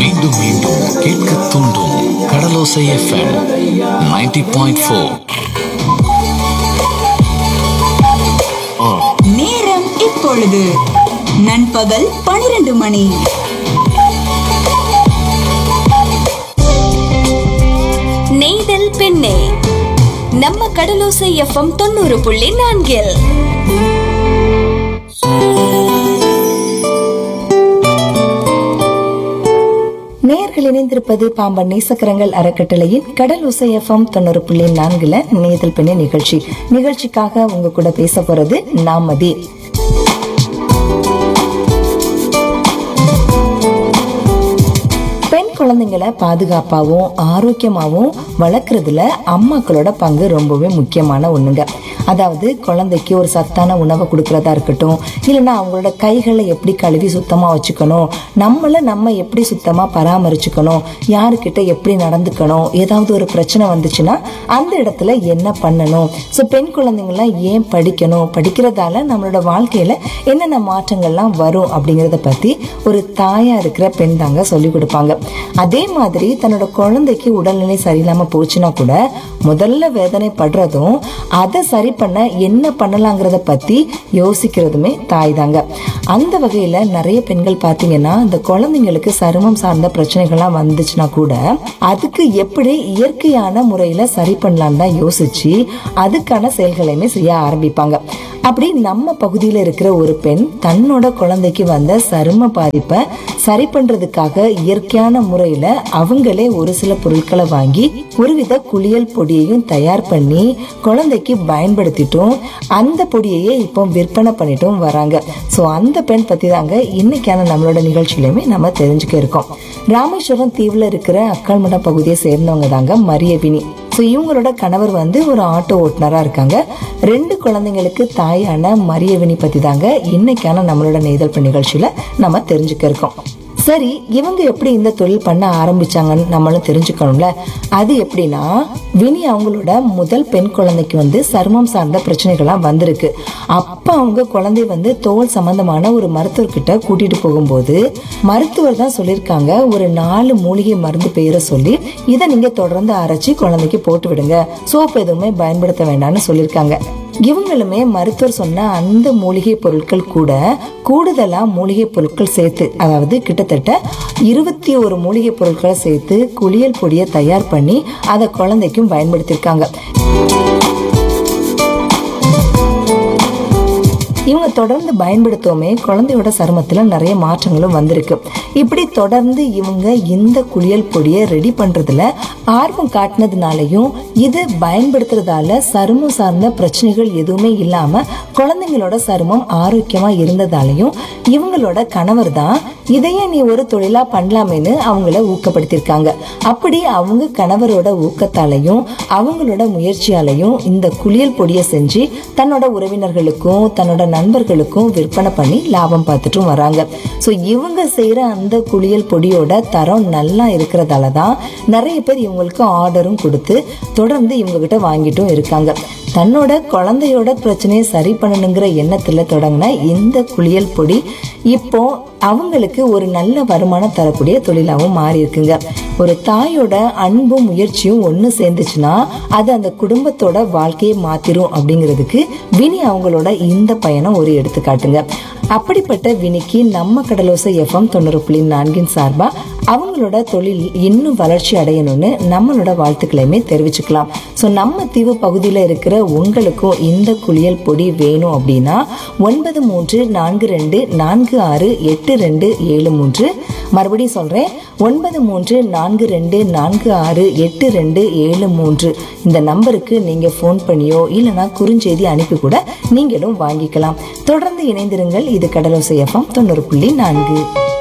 மீண்டும் மீண்டும் கேட்க தூண்டும் கடலோசை எஃப்எம் 90.4 பாயிண்ட் ஃபோர் நேரம் இப்பொழுது நண்பகல் பனிரெண்டு மணி நெய்தல் பெண்ணே நம்ம கடலோசை எஃப்எம் தொண்ணூறு புள்ளி நான்கில் நேயர்கள் இணைந்திருப்பது பாம்பன் நேசக்கரங்கள் அறக்கட்டளையின் கடல் உசை எஃப்எம் தொண்ணூறு புள்ளி நான்குல நேதல் பெண்ணை நிகழ்ச்சி நிகழ்ச்சிக்காக உங்க கூட பேச போறது நாமதி பெண் குழந்தைங்களை பாதுகாப்பாகவும் ஆரோக்கியமாகவும் வளர்க்குறதுல அம்மாக்களோட பங்கு ரொம்பவே முக்கியமான ஒண்ணுங்க அதாவது குழந்தைக்கு ஒரு சத்தான உணவை கொடுக்கறதா இருக்கட்டும் இல்லைன்னா அவங்களோட கைகளை எப்படி கழுவி சுத்தமா வச்சுக்கணும் நம்மள நம்ம எப்படி சுத்தமா பராமரிச்சுக்கணும் யாருக்கிட்ட எப்படி நடந்துக்கணும் ஏதாவது ஒரு பிரச்சனை வந்துச்சுன்னா அந்த இடத்துல என்ன பண்ணணும் ஸோ பெண் குழந்தைங்களாம் ஏன் படிக்கணும் படிக்கிறதால நம்மளோட வாழ்க்கையில என்னென்ன மாற்றங்கள்லாம் வரும் அப்படிங்கிறத பத்தி ஒரு தாயா இருக்கிற பெண் தாங்க சொல்லி கொடுப்பாங்க அதே மாதிரி தன்னோட குழந்தைக்கு உடல்நிலை சரியில்லாம போச்சுன்னா கூட முதல்ல வேதனைப்படுறதும் அதை சரி பண்ண என்ன பண்ணலாங்கிறத பத்தி யோசிக்கிறதுமே தாய் தாங்க அந்த வகையில நிறைய பெண்கள் பாத்தீங்கன்னா இந்த குழந்தைங்களுக்கு சருமம் சார்ந்த பிரச்சனைகள்லாம் வந்துச்சுன்னா கூட அதுக்கு எப்படி இயற்கையான முறையில சரி பண்ணலான்னு தான் யோசிச்சு அதுக்கான செயல்களையுமே செய்ய ஆரம்பிப்பாங்க அப்படி நம்ம பகுதியில இருக்கிற ஒரு பெண் தன்னோட குழந்தைக்கு வந்த சரும பாதிப்பை சரி பண்றதுக்காக இயற்கையான முறையில அவங்களே ஒரு சில பொருட்களை வாங்கி ஒருவித குளியல் பொடியையும் தயார் பண்ணி குழந்தைக்கு பயன்படுத்திட்டும் அந்த பொடியையே இப்போ விற்பனை பண்ணிட்டும் வராங்க ஸோ அந்த பெண் பத்தி தாங்க இன்னைக்கான நம்மளோட நிகழ்ச்சியிலுமே நம்ம தெரிஞ்சுக்க இருக்கோம் ராமேஸ்வரம் தீவுல இருக்கிற அக்கால்மடம் பகுதியை சேர்ந்தவங்க தாங்க மரியவினி ஸோ இவங்களோட கணவர் வந்து ஒரு ஆட்டோ ஓட்டுநரா இருக்காங்க ரெண்டு குழந்தைங்களுக்கு தாயான மரியவினி பத்தி தாங்க இன்னைக்கான நம்மளோட நெய்தல் பெண் நிகழ்ச்சியில நம்ம தெரிஞ்சுக்க இருக்கோம் சரி இவங்க எப்படி இந்த தொழில் பண்ண ஆரம்பிச்சாங்கன்னு நம்மளும் தெரிஞ்சுக்கணும்ல அது எப்படின்னா வினி அவங்களோட முதல் பெண் குழந்தைக்கு வந்து சருமம் சார்ந்த பிரச்சனைகள்லாம் வந்திருக்கு அப்ப அவங்க குழந்தை வந்து தோல் சம்பந்தமான ஒரு மருத்துவர்கிட்ட கூட்டிட்டு போகும்போது மருத்துவர் தான் சொல்லியிருக்காங்க ஒரு நாலு மூலிகை மருந்து பெயரை சொல்லி இதை நீங்க தொடர்ந்து அரைச்சி குழந்தைக்கு போட்டு விடுங்க சோப் எதுவுமே பயன்படுத்த வேண்டாம்னு சொல்லியிருக்காங்க இவங்களுமே மருத்துவர் சொன்ன அந்த மூலிகை பொருட்கள் கூட கூடுதலா மூலிகை பொருட்கள் சேர்த்து அதாவது கிட்டத்தட்ட இருபத்தி ஒரு மூலிகை பொருட்களை சேர்த்து குளியல் பொடியை தயார் பண்ணி அதை குழந்தைக்கும் பயன்படுத்தியிருக்காங்க இவங்க தொடர்ந்து பயன்படுத்தவுமே குழந்தையோட சருமத்துல நிறைய மாற்றங்களும் வந்திருக்கு இப்படி தொடர்ந்து இவங்க இந்த குளியல் பொடியை ரெடி பண்றதுல ஆர்வம் காட்டினதுனாலையும் இது பயன்படுத்துறதால சருமம் சார்ந்த பிரச்சனைகள் எதுவுமே இல்லாம குழந்தைங்களோட சருமம் ஆரோக்கியமா இருந்ததாலையும் இவங்களோட கணவர் தான் இதையே நீ ஒரு தொழிலா பண்ணலாமேன்னு அவங்கள ஊக்கப்படுத்தியிருக்காங்க அப்படி அவங்க கணவரோட ஊக்கத்தாலையும் அவங்களோட முயற்சியாலையும் இந்த குளியல் பொடியை செஞ்சு தன்னோட உறவினர்களுக்கும் தன்னோட நண்பர்களுக்கும் விற்பனை பண்ணி லாபம் பார்த்துட்டும் வராங்க ஸோ இவங்க செய்யற அந்த குளியல் பொடியோட தரம் நல்லா இருக்கிறதால தான் நிறைய பேர் இவங்களுக்கு ஆர்டரும் கொடுத்து தொடர்ந்து இவங்க கிட்ட வாங்கிட்டும் இருக்காங்க தன்னோட குழந்தையோட பிரச்சனையை சரி பண்ணணுங்கிற எண்ணத்துல தொடங்கின இந்த குளியல் பொடி இப்போ அவங்களுக்கு ஒரு நல்ல வருமானம் தரக்கூடிய தொழிலாகவும் மாறி இருக்குங்க ஒரு தாயோட அன்பும் முயற்சியும் ஒன்று சேர்ந்துச்சுன்னா அது அந்த குடும்பத்தோட வாழ்க்கையை மாத்திரும் அப்படிங்கிறதுக்கு வினி அவங்களோட இந்த பயணம் ஒரு எடுத்துக்காட்டுங்க அப்படிப்பட்ட வினிக்கு நம்ம கடலோசை எஃப்எம் தொண்ணூறு புள்ளி நான்கின் சார்பா அவங்களோட தொழில் இன்னும் வளர்ச்சி அடையணும்னு நம்மளோட வாழ்த்துக்களையுமே தெரிவிச்சுக்கலாம் ஸோ நம்ம தீவு பகுதியில் இருக்கிற உங்களுக்கும் இந்த குளியல் பொடி வேணும் அப்படின்னா ஒன்பது மூன்று நான்கு ரெண்டு நான்கு ஆறு எட்டு ரெண்டு ஏழு மூன்று மறுபடியும் சொல்றேன் ஒன்பது மூன்று நான்கு ரெண்டு நான்கு ஆறு எட்டு ரெண்டு ஏழு மூன்று இந்த நம்பருக்கு நீங்க ஃபோன் பண்ணியோ இல்லைன்னா குறுஞ்செய்தி அனுப்பி கூட நீங்களும் வாங்கிக்கலாம் தொடர்ந்து இணைந்திருங்கள் இது கடலோசை எஃப்எம் தொண்ணூறு புள்ளி நான்கு